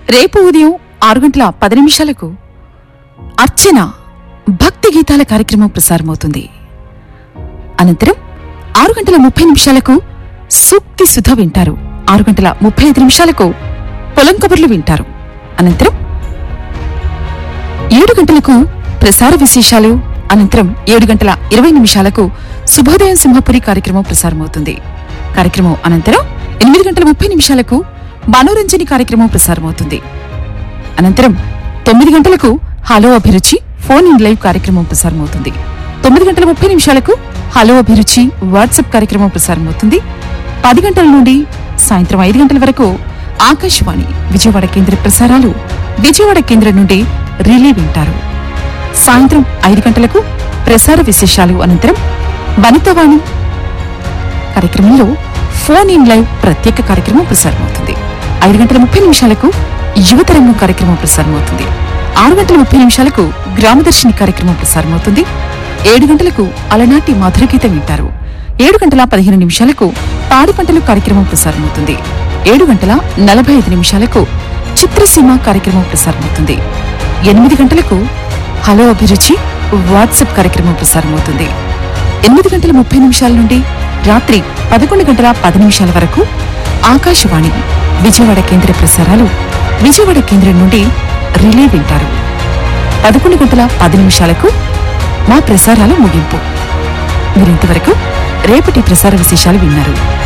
రేపు ఉదయం ఆరు గంటల పది నిమిషాలకు అర్చన భక్తి గీతాల కార్యక్రమం ప్రసారమవుతుంది అనంతరం ఆరు గంటల ముప్పై నిమిషాలకు సూక్తి సుధ వింటారు ఆరు గంటల ముప్పై ఐదు నిమిషాలకు పొలం కబుర్లు వింటారు అనంతరం ఏడు గంటలకు ప్రసార విశేషాలు అనంతరం ఏడు గంటల ఇరవై నిమిషాలకు శుభోదయం సింహపురి కార్యక్రమం ప్రసారమవుతుంది కార్యక్రమం అనంతరం ఎనిమిది గంటల ముప్పై నిమిషాలకు మనోరంజని కార్యక్రమం ప్రసారమవుతుంది అనంతరం తొమ్మిది గంటలకు హలో అభిరుచి ఫోన్ ఇన్ లైవ్ కార్యక్రమం ప్రసారమవుతుంది తొమ్మిది గంటల ముప్పై నిమిషాలకు హలో అభిరుచి వాట్సాప్ కార్యక్రమం ప్రసారమవుతుంది పది గంటల నుండి సాయంత్రం ఐదు గంటల వరకు ఆకాశవాణి విజయవాడ కేంద్ర ప్రసారాలు విజయవాడ కేంద్రం నుండి రిలే వింటారు సాయంత్రం ఐదు గంటలకు ప్రసార విశేషాలు అనంతరం వనితవాణి కార్యక్రమంలో ఫోన్ ఇన్ లైవ్ ప్రత్యేక కార్యక్రమం ప్రసారమవుతుంది ఐదు గంటల ముప్పై నిమిషాలకు యువతరంగం కార్యక్రమం ప్రసారమవుతుంది ఆరు గంటల ముప్పై నిమిషాలకు గ్రామదర్శిని కార్యక్రమం ప్రసారమవుతుంది ఏడు గంటలకు అలనాటి మధుర గీతం వింటారు ఏడు గంటల పదిహేను నిమిషాలకు పాడి పంటలు కార్యక్రమం ప్రసారమవుతుంది ఏడు గంటల నలభై ఐదు నిమిషాలకు చిత్రసీమ కార్యక్రమం ప్రసారమవుతుంది ఎనిమిది గంటలకు హలో అభిరుచి వాట్సాప్ కార్యక్రమం ప్రసారమవుతుంది ఎనిమిది గంటల ముప్పై నిమిషాల నుండి రాత్రి పదకొండు గంటల పది నిమిషాల వరకు ఆకాశవాణి విజయవాడ కేంద్ర ప్రసారాలు విజయవాడ కేంద్రం నుండి రిలే వింటారు పదకొండు గంటల పది నిమిషాలకు మా ప్రసారాలు ముగింపు మీరింతవరకు రేపటి ప్రసార విశేషాలు విన్నారు